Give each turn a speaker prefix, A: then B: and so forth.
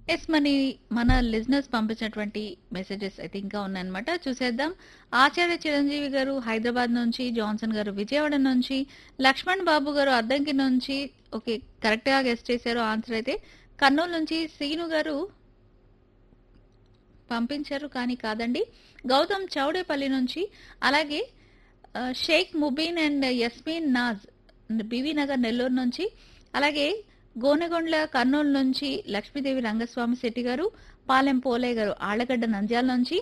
A: yes money మన లిజినెస్ పంపించినటువంటి మెసేజెస్ అయితే ఇంకా ఉన్నాయన్నమాట చూసేద్దాం ఆచార్య చిరంజీవి గారు హైదరాబాద్ నుంచి జాన్సన్ గారు విజయవాడ నుంచి లక్ష్మణ్ బాబు గారు అద్దంకి నుంచి ఓకే కరెక్ట్ గా గెస్ట్ చేశారు ఆన్సర్ అయితే కర్నూలు నుంచి శ్రీను గారు పంపించారు కానీ కాదండి గౌతమ్ చౌడేపల్లి నుంచి అలాగే ఆ, షేక్ ముబీన్ అండ్ యస్మీన్ నాజ్ బివి నగర్ నెల్లూరు నుంచి అలాగే గోనెగొండ్ల కర్నూలు నుంచి లక్ష్మీదేవి రంగస్వామి శెట్టి గారు పాలెం పోలే గారు ఆళ్లగడ్డ నంద్యాల నుంచి